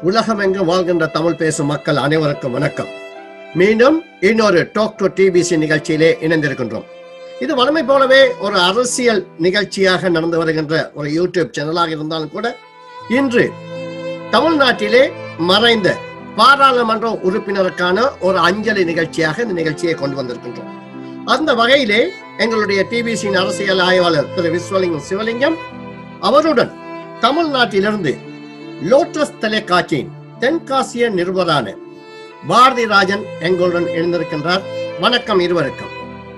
உலகமெங்கும் வாழ்கின்ற தமிழ் பேசும் மக்கள் அனைவருக்கும் வணக்கம் மீண்டும் இன்னொரு டாக் டு டிபிசி நிகழ்ச்சியிலே இணைந்திருக்கின்றோம் இது வழமை போலவே ஒரு அரசியல் நிகழ்ச்சியாக நடந்து வருகின்ற ஒரு யூடியூப் சேனலாக இருந்தாலும் கூட இன்று தமிழ்நாட்டிலே மறைந்த பாராளுமன்ற உறுப்பினருக்கான ஒரு அஞ்சலி நிகழ்ச்சியாக இந்த நிகழ்ச்சியை கொண்டு வந்திருக்கின்றோம் அந்த வகையிலே எங்களுடைய டிபிசியின் அரசியல் ஆய்வாளர் திரு விஸ்வலிங்கம் சிவலிங்கம் அவருடன் தமிழ்நாட்டிலிருந்து லோட்டஸ் தொலைக்காட்சியின் தென்காசிய நிருபரான பாரதி ராஜன் எங்களுடன் இணைந்திருக்கின்றார் வணக்கம் இருவருக்கும்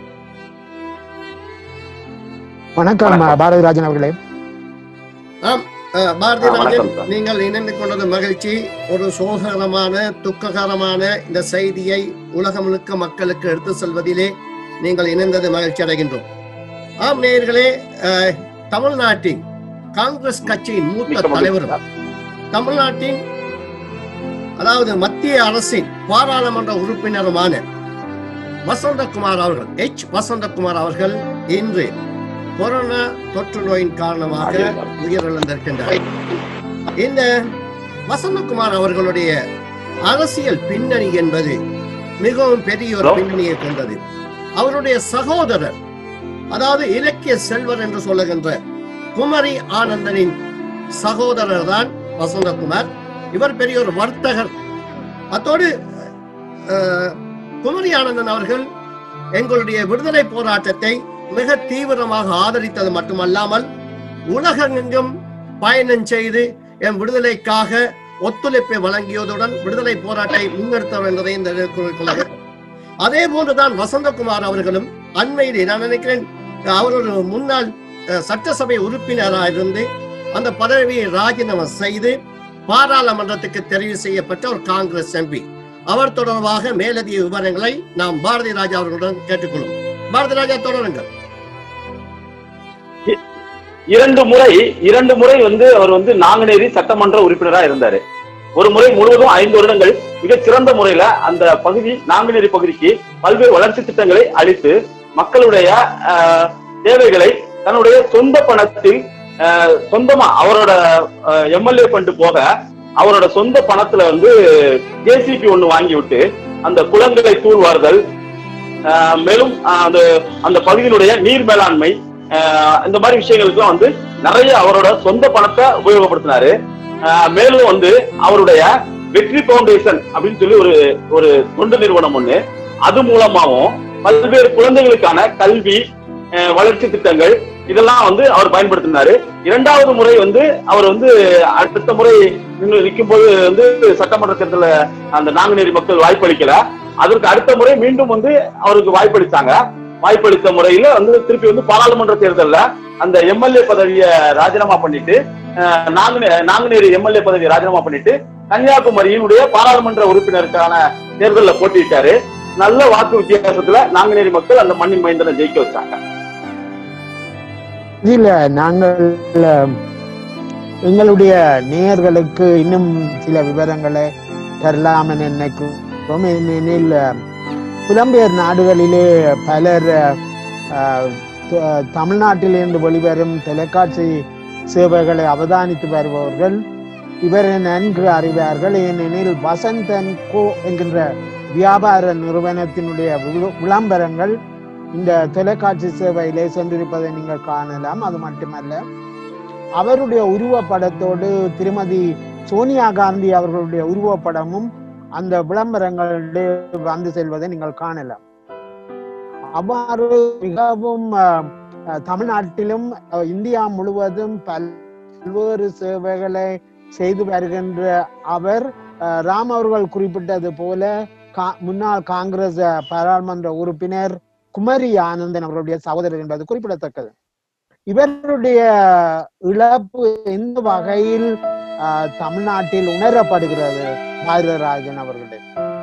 வணக்கம் வணக்கம். பாரதி ராஜன் அவர்களே ஆம் அஹ், பாரதி ஆ, ராஜன் வணக்கம் சார். நீங்கள் இணைந்து கொண்டது மகிழ்ச்சி ஒரு சோகரமான துக்ககரமான இந்த செய்தியை உலகம் முழுக்க மக்களுக்கு எடுத்து செல்வதிலே நீங்கள் இணைந்தது மகிழ்ச்சி அடைகின்றோம் ஆம் நேயர்களே அஹ், தமிழ்நாட்டின் காங்கிரஸ் கட்சியின் மூத்த மிக்க மகிழ்ச்சி தலைவரும் சார். தமிழ்நாட்டின் அதாவது மத்திய அரசின் பாராளுமன்ற உறுப்பினருமான வசந்தகுமார் அவர்கள் எச் வசந்தகுமார் அவர்கள் இன்று கொரோனா தொற்று நோயின் காரணமாக உயிரிழந்திருக்கின்றார் இந்த வசந்தகுமார் அவர்களுடைய அரசியல் பின்னணி என்பது மிகவும் பெரிய ஒரு Hello? பின்னணியை கொண்டது அவருடைய சகோதரர் அதாவது இலக்கிய செல்வர் என்று சொல்லுகின்ற குமரி ஆனந்தனின் சகோதரர் தான் வசந்தகுமார் இவர் பெரிய ஒரு வர்த்தகர் அத்தோடு அஹ், குமரி ஆனந்தன் அவர்கள் எங்களுடைய விடுதலை போராட்டத்தை மிக தீவிரமாக ஆதரித்தது மட்டுமல்லாமல் உலகெங்கும் பயணம் செய்து என் விடுதலைக்காக ஒத்துழைப்பை வழங்கியதுடன் விடுதலை போராட்டத்தை முன்னெடுத்தவர் என்பதை இந்த இடத்தில் கொள்ள அதே போன்றுதான் வசந்தகுமார் அவர்களும் அண்மையிலே நான் நினைக்கிறேன் அவர் ஒரு முன்னாள் அஹ், சட்டசபை உறுப்பினராக இருந்து அந்த பதவியை ராஜினாமா செய்து பாராளுமன்றத்துக்கு தெரிவு செய்யப்பட்ட ஒரு காங்கிரஸ் எம்பி அவர் தொடர்பாக மேலதிக விவரங்களை நாம் பாரதி ராஜா அவர்களுடன் கேட்டுக்கொள்வோம் பாரதி ராஜா தொடருங்கள் இரண்டு முறை இரண்டு முறை வந்து அவர் வந்து நாங்குநேரி சட்டமன்ற உறுப்பினரா இருந்தாரு ஒரு முறை முழுவதும் ஐந்து வருடங்கள் மிகச் சிறந்த முறையில அந்த பகுதி நாங்குநேரி பகுதிக்கு பல்வேறு வளர்ச்சி திட்டங்களை அளித்து மக்களுடைய ஆஹ், தேவைகளை தன்னுடைய சொந்த பணத்தில் ஆஹ், சொந்தமா அவரோட எம்எல்ஏ ஃபண்டு போக அவரோட சொந்த பணத்துல வந்து ஜேசிபி ஒண்ணு வாங்கி விட்டு அந்த குளங்களை தூர்வாறுதல் ஆஹ், மேலும் ஆஹ், அந்த அந்த பகுதியினுடைய நீர் மேலாண்மை ஆஹ் இந்த மாதிரி விஷயங்களுக்குலாம் வந்து நிறைய அவரோட சொந்த பணத்தை உபயோகப்படுத்தினாரு ஆஹ் மேலும் வந்து அவருடைய வெற்றி பவுண்டேஷன் அப்படின்னு சொல்லி ஒரு ஒரு தொண்டு நிறுவனம் ஒண்ணு அது மூலமாவும் பல்வேறு குழந்தைகளுக்கான கல்வி ஆஹ் வளர்ச்சி திட்டங்கள் இதெல்லாம் வந்து அவர் பயன்படுத்தினாரு இரண்டாவது முறை வந்து அவர் வந்து அடுத்த முறை நின்னு நிக்கும்போது வந்து சட்டமன்ற தேர்தல அந்த நாங்குநேரி மக்கள் வாய்ப்பளிக்கல அதற்கு அடுத்த முறை மீண்டும் வந்து அவருக்கு வாய்ப்பளித்தாங்க வாய்ப்பளித்த முறையில வந்து திருப்பி வந்து பாராளுமன்ற தேர்தல்ல அந்த எம்எல்ஏ பதவியை ராஜினாமா பண்ணிட்டு அஹ், நாங்குநே நாங்குநேரி எம்எல்ஏ பதவியை ராஜினாமா பண்ணிட்டு கன்னியாகுமரியினுடைய பாராளுமன்ற உறுப்பினருக்கான தேர்தல்ல போட்டியிட்டாரு நல்ல வாக்கு வித்தியாசத்துல நாங்குநேரி மக்கள் அந்த மண்ணின் மைந்தனை ஜெயிக்க வச்சாங்க இல்ல நாங்கள் அஹ், எங்களுடைய நேயர்களுக்கு இன்னும் சில விவரங்களை தரலாம் என நினைக்கிறோம் ஏனெனில் அஹ், புலம்பெயர் நாடுகளிலே பலர் அஹ், த- தமிழ்நாட்டிலிருந்து வெளிவரும் தொலைக்காட்சி சேவைகளை அவதானித்து வருபவர்கள் இவரை நன்கு அறிவார்கள் ஏனெனில் வசந்தன் கோ என்கின்ற வியாபார நிறுவனத்தினுடைய வி- விளம்பரங்கள் இந்த தொலைக்காட்சி சேவையிலே சென்றிருப்பதை நீங்கள் காணலாம் அது மட்டுமல்ல அவருடைய உருவப்படத்தோடு திருமதி சோனியா காந்தி அவர்களுடைய உருவப்படமும் அந்த விளம்பரங்களிலே வந்து செல்வதை நீங்கள் காணலாம் அவ்வாறு மிகவும் அஹ், அஹ், தமிழ்நாட்டிலும் அஹ், இந்தியா முழுவதும் பல்வேறு சேவைகளை செய்து வருகின்ற அவர் அஹ், ராம் அவர்கள் குறிப்பிட்டது போல கா- முன்னாள் காங்கிரஸ் அஹ், பாராளுமன்ற உறுப்பினர் குமரி ஆனந்தன் அவருடைய சகோதரர் என்பது குறிப்பிடத்தக்கது இவருடைய இழப்பு எந்த வகையில் ஆஹ், தமிழ்நாட்டில் உணரப்படுகிறது பாரதராஜன் அவர்களுடைய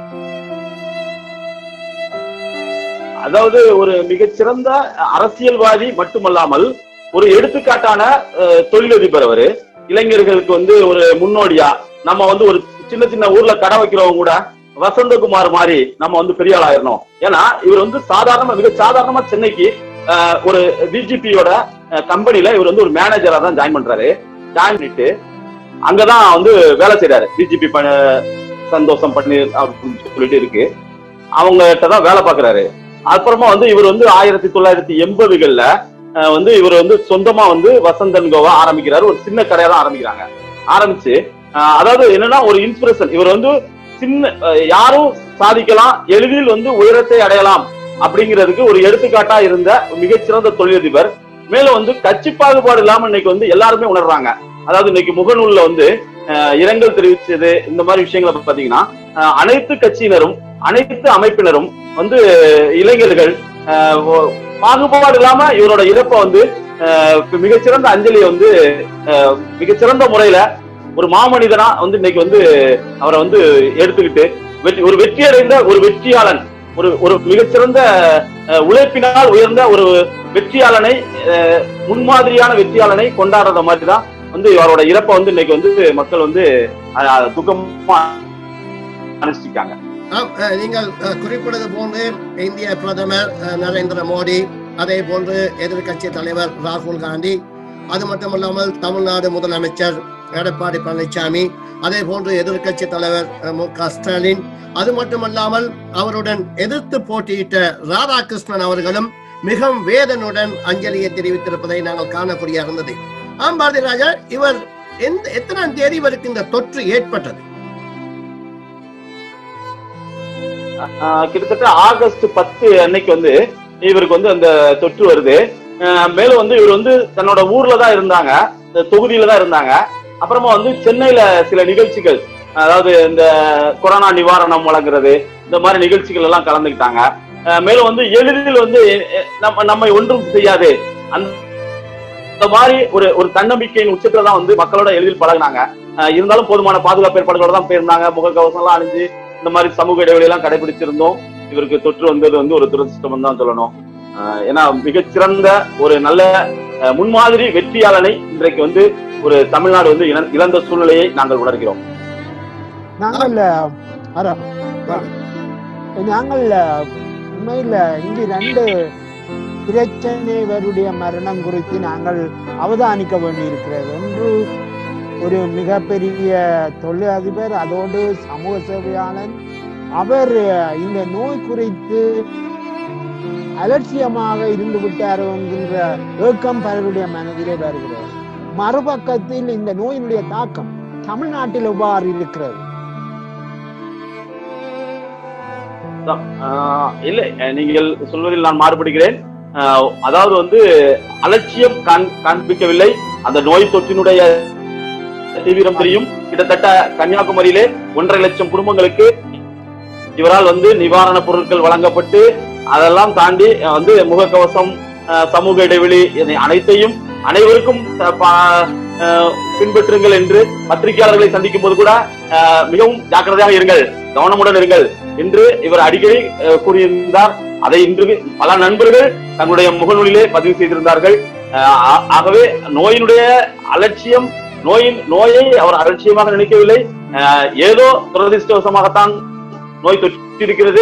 அதாவது ஒரு மிகச்சிறந்த அரசியல்வாதி மட்டுமல்லாமல் ஒரு எடுத்துக்காட்டான அஹ், தொழிலதிபர் அவரு இளைஞர்களுக்கு வந்து ஒரு முன்னோடியா நம்ம வந்து ஒரு சின்ன சின்ன ஊர்ல கடை வைக்கிறவங்க கூட வசந்தகுமார் மாதிரி நம்ம வந்து பெரிய ஆளாயிரணும் ஏன்னா இவர் வந்து சாதாரண மிக சாதாரணமா சென்னைக்கு அஹ், ஒரு பிஜேபியோட கம்பெனில இவர் வந்து ஒரு மேனேஜரா தான் ஜாயின் பண்றாரு ஜாயின் பண்ணிட்டு அங்கதான் வந்து வேலை செய்யறாரு பிஜேபி சந்தோஷம் பன்னீர் அப்படின்னு சொல்லிட்டு இருக்கு அவங்ககிட்ட தான் வேலை பாக்குறாரு அப்புறமா வந்து இவர் வந்து ஆயிரத்தி தொள்ளாயிரத்தி எண்பதுகள்ல அஹ், வந்து இவர் வந்து சொந்தமா வந்து வசந்தன் கோவா ஆரம்பிக்கிறாரு ஒரு சின்ன கடையா தான் ஆரம்பிக்கிறாங்க ஆரம்பிச்சு அஹ், அதாவது என்னன்னா ஒரு இன்ஸ்பிரேஷன் இவர் வந்து சின்ன அஹ், யாரும் சாதிக்கலாம் எளிதில் வந்து உயரத்தை அடையலாம் அப்படிங்கிறதுக்கு ஒரு எடுத்துக்காட்டா இருந்த மிகச்சிறந்த தொழிலதிபர் மேலும் வந்து கட்சி பாகுபாடு இல்லாம இன்னைக்கு வந்து எல்லாருமே உணர்றாங்க அதாவது இன்னைக்கு முகநூல்ல வந்து அஹ், இரங்கல் தெரிவிச்சது இந்த மாதிரி விஷயங்களை பாத்தீங்கன்னா அஹ், அனைத்து கட்சியினரும் அனைத்து அமைப்பினரும் வந்து இளைஞர்கள் அஹ், ஒ- பாகுபாடு இல்லாம இவரோட இறப்பை வந்து அஹ், மிகச்சிறந்த அஞ்சலியை வந்து அஹ், மிகச்சிறந்த முறையில ஒரு மாமனிதனா வந்து இன்னைக்கு வந்து அவரை வந்து எடுத்துக்கிட்டு வெற்றி ஒரு வெற்றி அடைந்த ஒரு வெற்றியாளன் ஒரு ஒரு மிகச்சிறந்த அஹ், உழைப்பினால் உயர்ந்த ஒரு வெற்றியாளனை அஹ், முன்மாதிரியான வெற்றியாளனை கொண்டாடுற மாதிரி தான் வந்து அவரோட இறப்பை வந்து இன்னைக்கு வந்து மக்கள் வந்து அஹ், துக்கமா அனுஷ்டிக்காங்க ஆம், அஹ், நீங்கள் அஹ், குறிப்பிட்டது போன்று இந்திய பிரதமர் அஹ், நரேந்திர மோடி அதே போன்று எதிர்க்கட்சி தலைவர் ராகுல் காந்தி அது மட்டுமல்லாமல் தமிழ்நாடு முதலமைச்சர் எடப்பாடி பழனிசாமி அதே போன்று எதிர்க்கட்சி தலைவர் அஹ், மு க ஸ்டாலின் அது மட்டுமல்லாமல் அவருடன் எதிர்த்து போட்டியிட்ட ராதாகிருஷ்ணன் அவர்களும் மிகவும் வேதனுடன் அஞ்சலியை தெரிவித்திருப்பதை நாங்கள் காணக்கூடிய இருந்தது ஆம் பாரதி ராஜா இவர் எந்த எத்தனாம் தேதி இவருக்கு இந்த தொற்று ஏற்பட்டது ஆஹ் கிட்டத்தட்ட ஆகஸ்ட் பத்து அன்னைக்கு வந்து இவருக்கு வந்து அந்த தொற்று வருது ஆஹ் மேலும் வந்து இவர் வந்து தன்னோட ஊர்ல தான் இருந்தாங்க இந்த தொகுதியில தான் இருந்தாங்க அப்புறமா வந்து சென்னையில சில நிகழ்ச்சிகள் அதாவது இந்த கொரோனா நிவாரணம் வழங்குறது இந்த மாதிரி நிகழ்ச்சிகள் எல்லாம் கலந்துக்கிட்டாங்க ஆஹ் மேலும் வந்து எளிதில் வந்து எ- நம்ம நம்மை ஒன்றும் செய்யாது அந்த இந்த மாதிரி ஒரு ஒரு தன்னம்பிக்கையின் உச்சத்துல தான் வந்து மக்களோட எளிதில் பழகுனாங்க ஆஹ் இருந்தாலும் போதுமான பாதுகாப்பு ஏற்பாடுகளோட தான் போயிருந்தாங்க முகக்கவசம் எல்லாம் அணிஞ்சு இந்த மாதிரி சமூக இடைவெளி எல்லாம் கடைபிடிச்சிருந்தோம் இவருக்கு தொற்று வந்தது வந்து ஒரு துரதிருஷ்டம் தான் சொல்லணும் ஆஹ் ஏன்னா மிகச்சிறந்த ஒரு நல்ல ஆஹ் முன்மாதிரி வெற்றியாளனை இன்றைக்கு வந்து ஒரு தமிழ்நாடு வந்து இழ- இழந்த சூழ்நிலையை நாங்கள் உணர்கிறோம் நாங்கள் வரோம் நாங்கள் உண்மையில் இங்கு ரெண்டு பிரச்சனைவருடைய மரணம் குறித்து நாங்கள் அவதானிக்க வேண்டியிருக்கிறது ஒன்று ஒரு மிகப்பெரிய தொழிலதிபர் அதோடு சமூக சேவையாளன் அவர் இந்த நோய் குறித்து அலட்சியமாக இருந்து விட்டார் என்கின்ற ஏக்கம் பலருடைய மனதிலே வருகிறது மறுபக்கத்தில் இந்த நோயினுடைய தாக்கம் தமிழ்நாட்டில் எவ்வாறு இருக்கிறது ஆஹ் இல்லை அஹ் நீங்கள் சொல்வதில் நான் மாறுபடுகிறேன் ஆஹ் அதாவது வந்து அலட்சியம் காண்- காண்பிக்கவில்லை அந்த நோய் தொற்றினுடைய தீவிரம் தெரியும் கிட்டத்தட்ட கன்னியாகுமரியிலே ஒன்றரை லட்சம் குடும்பங்களுக்கு இவரால் வந்து நிவாரண பொருட்கள் வழங்கப்பட்டு அதெல்லாம் தாண்டி அஹ், வந்து முகக்கவசம் அஹ், சமூக இடைவெளி இதை அனைத்தையும் அனைவருக்கும் அஹ், பா- அஹ், பின்பற்றுங்கள் என்று பத்திரிகையாளர்களை சந்திக்கும் போது கூட அஹ், மிகவும் ஜாக்கிரதையாக இருங்கள் கவனமுடன் இருங்கள் என்று இவர் அடிக்கடி அஹ், கூறியிருந்தார் அதை இன்று பல நண்பர்கள் தங்களுடைய முகநூலிலே பதிவு செய்திருந்தார்கள் அஹ், ஆ- ஆகவே நோயினுடைய அலட்சியம் நோயின் நோயை அவர் அலட்சியமாக நினைக்கவில்லை அஹ், ஏதோ துரதிருஷ்டவசமாகத்தான் நோய் தொற்றிருக்கிறது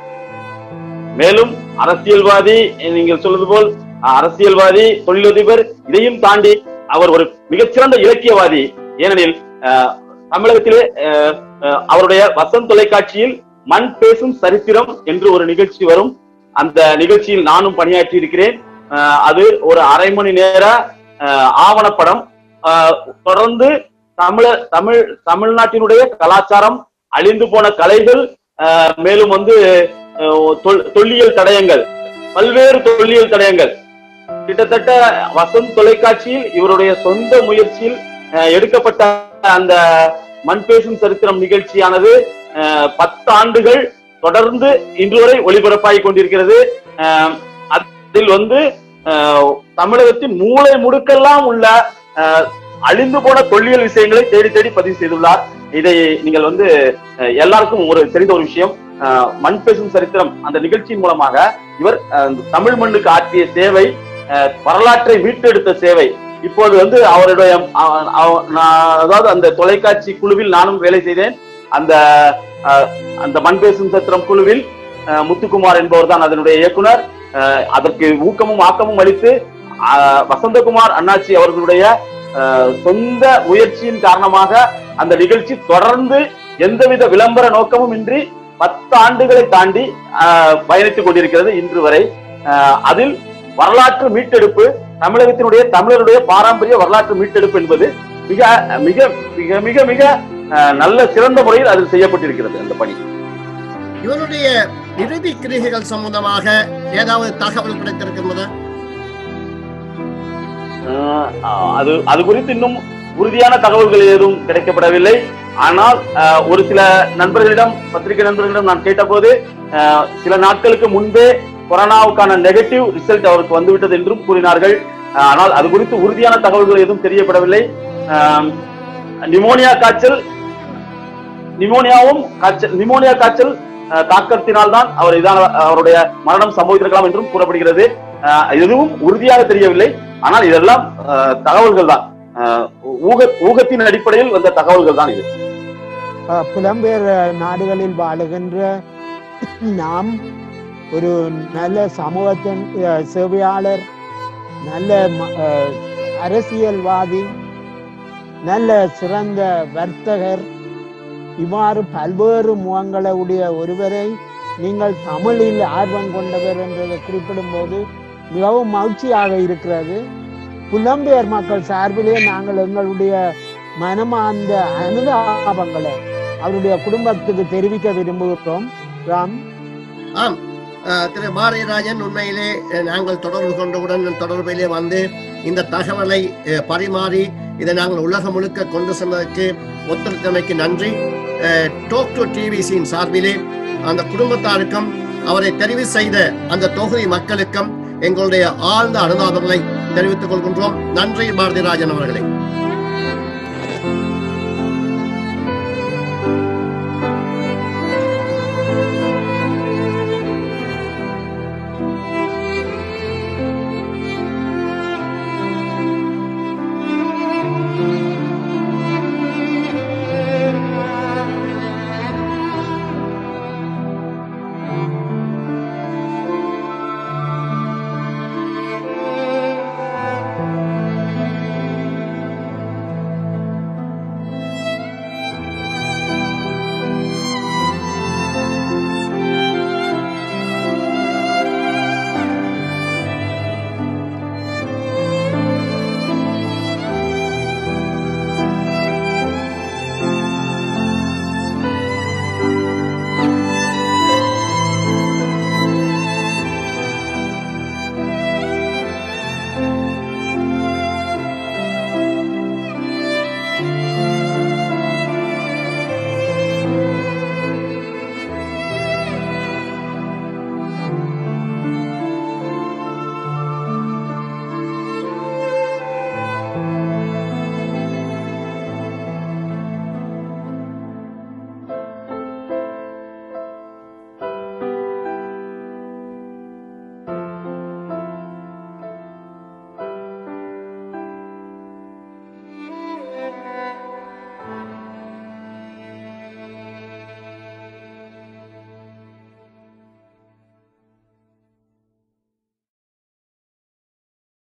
மேலும் அரசியல்வாதி நீங்கள் சொல்வது போல் அஹ், அரசியல்வாதி தொழிலதிபர் இதையும் தாண்டி அவர் ஒரு மிகச்சிறந்த இலக்கியவாதி ஏனெனில் அஹ், தமிழகத்திலே அஹ், அஹ், அவருடைய வசந்த் தொலைக்காட்சியில் மண் பேசும் சரித்திரம் என்று ஒரு நிகழ்ச்சி வரும் அந்த நிகழ்ச்சியில் நானும் பணியாற்றி இருக்கிறேன் அஹ், அது ஒரு அரை மணி நேர அஹ், ஆவணப்படம் அஹ், தொடர்ந்து தமிழ தமிழ் தமிழ்நாட்டினுடைய கலாச்சாரம் அழிந்து போன கலைகள் அஹ், மேலும் வந்து அஹ், தொல்- தொல்லியல் தடயங்கள் பல்வேறு தொல்லியல் தடயங்கள் கிட்டத்தட்ட வசந்த் தொலைக்காட்சியில் இவருடைய சொந்த முயற்சியில் அஹ், எடுக்கப்பட்ட அந்த மண் பேசும் சரித்திரம் நிகழ்ச்சியானது அஹ், பத்து ஆண்டுகள் தொடர்ந்து இன்று வரை ஒளிபரப்பாகி கொண்டிருக்கிறது அஹ், அதில் வந்து அஹ், தமிழகத்தின் மூளை முடுக்கெல்லாம் உள்ள அஹ், அழிந்து போன தொல்லியல் விஷயங்களை தேடி தேடி பதிவு செய்துள்ளார் இதை நீங்கள் வந்து அஹ், எல்லாருக்கும் ஒரு தெரிந்த ஒரு விஷயம் அஹ், மண் பேசும் சரித்திரம் அந்த நிகழ்ச்சியின் மூலமாக இவர் அஹ், தமிழ் மண்ணுக்கு ஆற்றிய சேவை அஹ், வரலாற்றை மீட்டெடுத்த சேவை இப்போது வந்து அவருடைய அஹ், அவ- நான் அதாவது அந்த தொலைக்காட்சி குழுவில் நானும் வேலை செய்தேன் அந்த அஹ், அந்த மண் பேசும் சத்திரம் குழுவில் அஹ், முத்துக்குமார் என்பவர் தான் அதனுடைய இயக்குனர் அஹ், அதற்கு ஊக்கமும் ஆக்கமும் அளித்து அஹ், வசந்தகுமார் அண்ணாச்சி அவர்களுடைய அஹ், சொந்த முயற்சியின் காரணமாக அந்த நிகழ்ச்சி தொடர்ந்து எந்தவித விளம்பர நோக்கமும் இன்றி பத்து ஆண்டுகளை தாண்டி அஹ், பயணித்துக் கொண்டிருக்கிறது இன்று வரை அஹ், அதில் வரலாற்று மீட்டெடுப்பு தமிழகத்தினுடைய தமிழருடைய பாரம்பரிய வரலாற்று மீட்டெடுப்பு என்பது மிக மிக மிக மிக மிக அஹ், நல்ல சிறந்த முறையில் அதில் செய்யப்பட்டிருக்கிறது அந்த பணி இவருடைய இறுதி கிரிகைகள் சம்பந்தமாக ஏதாவது தகவல் கிடைத்திருக்கின்றதா அஹ் அது அது குறித்து இன்னும் உறுதியான தகவல்கள் ஏதும் கிடைக்கப்படவில்லை ஆனால் அஹ், ஒரு சில நண்பர்களிடம் பத்திரிகை நண்பர்களிடம் நான் கேட்டபோது அஹ், சில நாட்களுக்கு முன்பே கொரோனாவுக்கான நெகட்டிவ் ரிசல்ட் அவருக்கு வந்துவிட்டது என்றும் கூறினார்கள் அஹ், ஆனால் அது குறித்து உறுதியான தகவல்கள் எதுவும் தெரியப்படவில்லை அஹ், நிமோனியா காய்ச்சல் நிமோனியாவும் காய்ச்சல் நிமோனியா காய்ச்சல் அஹ், தாக்கத்தினால்தான் அவர் இதான அவருடைய மரணம் சம்பவித்திருக்கலாம் என்றும் கூறப்படுகிறது அஹ், எதுவும் உறுதியாக தெரியவில்லை ஆனால் இதெல்லாம் அஹ், தகவல்கள் தான் அஹ், ஊக ஊகத்தின் அடிப்படையில் வந்த தகவல்கள் தான் இது அஹ், புலம்பெயர் நாடுகளில் வாழுகின்ற நாம் ஒரு நல்ல சமூகத்தின் அஹ், சேவையாளர் நல்ல ம- அஹ், அரசியல்வாதி நல்ல சிறந்த வர்த்தகர் இவ்வாறு பல்வேறு முகங்களை உடைய ஒருவரை நீங்கள் தமிழில் ஆர்வம் கொண்டவர் என்றதை குறிப்பிடும்போது மிகவும் மகிழ்ச்சியாக இருக்கிறது புலம்பெயர் மக்கள் சார்பிலே நாங்கள் எங்களுடைய மனமார்ந்த அனுதாபங்களை அவருடைய குடும்பத்துக்கு தெரிவிக்க விரும்புகிறோம் ராம் ஆம் அஹ், திரு பாரதிராஜன் உண்மையிலே அஹ், நாங்கள் தொடர்பு கொண்டவுடன் தொடர்பிலே வந்து இந்த தகவலை அஹ், பரிமாறி இதை நாங்கள் உலகம் முழுக்க கொண்டு சென்றதற்கு ஒத்துழைத்தமைக்கு நன்றி டோக் டு டிவிசியின் சார்பிலே அந்த குடும்பத்தாருக்கும் அவரை தெரிவு செய்த அந்த தொகுதி மக்களுக்கும் எங்களுடைய ஆழ்ந்த அனுதாபங்களை தெரிவித்துக் கொள்கின்றோம் நன்றி பாரதிராஜன் அவர்களே